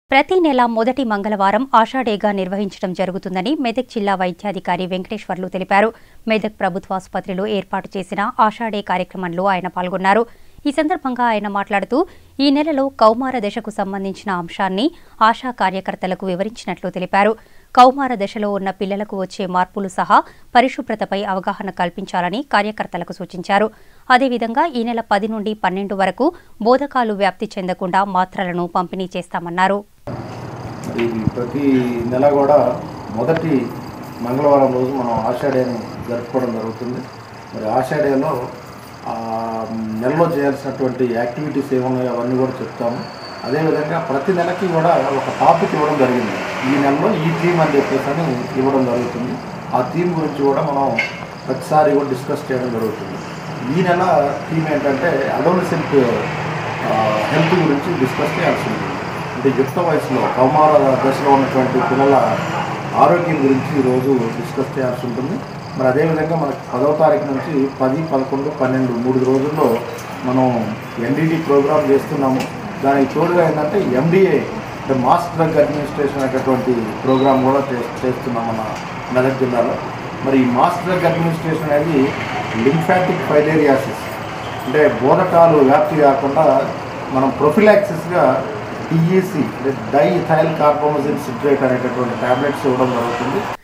ప్రతి నెల మొదటి మంగళవారం ఆషాఢేగా నిర్వహించడం జరుగుతుందని మెదక్ జిల్లా వైద్యాధికారి వెంకటేశ్వర్లు తెలిపారు మెదక్ ప్రభుత్వాసుపత్రిలో ఏర్పాటు చేసిన ఆషాఢే కార్యక్రమంలో ఆయన పాల్గొన్నారు ఈ సందర్భంగా ఆయన మాట్లాడుతూ ఈ నెలలో కౌమార దశకు సంబంధించిన అంశాన్ని ఆశా కార్యకర్తలకు వివరించినట్లు తెలిపారు కౌమార దశలో ఉన్న పిల్లలకు వచ్చే మార్పులు సహా పరిశుభ్రతపై అవగాహన కల్పించాలని కార్యకర్తలకు సూచించారు అదేవిధంగా ఈ నెల పది నుండి పన్నెండు వరకు బోధకాలు వ్యాప్తి చెందకుండా మాత్రలను పంపిణీ చేస్తామన్నారు మరి ప్రతి నెల కూడా మొదటి మంగళవారం రోజు మనం ఆషాఢేని జరుపుకోవడం జరుగుతుంది మరి ఆషాఢేలో ఆ, నెలలో చేయాల్సినటువంటి యాక్టివిటీస్ ఏమున్నాయో అవన్నీ కూడా చెప్తాము అదేవిధంగా ప్రతి నెలకి కూడా ఒక టాపిక్ ఇవ్వడం జరిగింది ఈ నెలలో ఈ థీమ్ అని చెప్పేసి అని ఇవ్వడం జరుగుతుంది ఆ థీమ్ గురించి కూడా మనం ప్రతిసారి కూడా డిస్కస్ చేయడం జరుగుతుంది ఈ నెల థీమ్ ఏంటంటే అడోలసెంట్ హెల్త్ గురించి డిస్కస్ చేయాల్సి ఉంది అంటే యుక్త వయసులో కౌమార దశలో ఉన్నటువంటి పిల్లల ఆరోగ్యం గురించి ఈరోజు డిస్కస్ చేయాల్సి ఉంటుంది మరి అదేవిధంగా మనకి పదవ తారీఖు నుంచి పది పదకొండు పన్నెండు మూడు రోజుల్లో మనం ఎన్డీడీ ప్రోగ్రామ్ చేస్తున్నాము దానికి తోడుగా ఏంటంటే ఎండిఏ అంటే మాస్ డ్రగ్ అడ్మినిస్ట్రేషన్ అనేటటువంటి ప్రోగ్రామ్ కూడా చే- చేస్తున్నాం మన మెదక్ జిల్లాలో మరి ఈ మాస్ డ్రగ్ అడ్మినిస్ట్రేషన్ అనేది లింఫాటిక్ ఫైలేరియాసిస్ అంటే బోధకాలు వ్యాప్తి కాకుండా మనం ప్రొఫిలాక్సిస్గా డిఈసి అంటే డై ఇథైల్ కార్బోమజిన్ సిట్రేట్ అనేటటువంటి టాబ్లెట్స్ ఇవ్వడం జరుగుతుంది